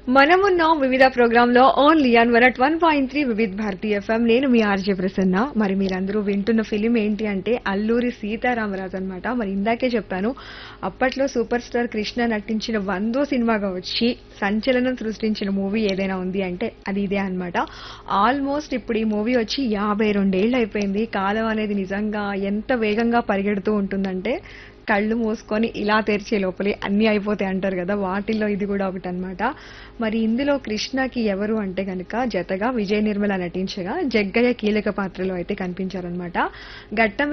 మనమున్నాం వివిధ ప్రోగ్రామ్ లో only on one o one point three Vividh Bharati FM నేను మీ ఆర్జే ప్రసన్న మరి మీరందరూ వింటున్న ఫిలిం ఏంటి అంటే అల్లూరి సీతారామరాజు అన్నమాట మరి ఇందాకే చెప్పాను అప్పట్లో సూపర్ స్టార్ కృష్ణ నటించిన వందో సినిమాగా వచ్చి సంచలనం సృష్టించిన మూవీ ఏదైనా ఉంది అంటే అది ఇదే అన్నమాట ఆల్మోస్ట్ ఇప్పుడు ఈ మూవీ వచ్చి యాభై రెండేళ్ళు అయిపోయింది కాలం అనేది నిజంగా ఎంత వేగంగా పరిగెడుతూ ఉంటుందంటే కళ్ళు మూసుకొని ఇలా తెరిచే లోపలే అన్ని అయిపోతాయి అంటారు కదా వాటిల్లో ఇది కూడా ఒకటి అనమాట మరి ఇందులో కృష్ణకి ఎవరు అంటే కనుక జతగా విజయ నిర్మల నటించగా జగ్గయ్య కీలక పాత్రలో అయితే కనిపించారనమాట ఘట్టం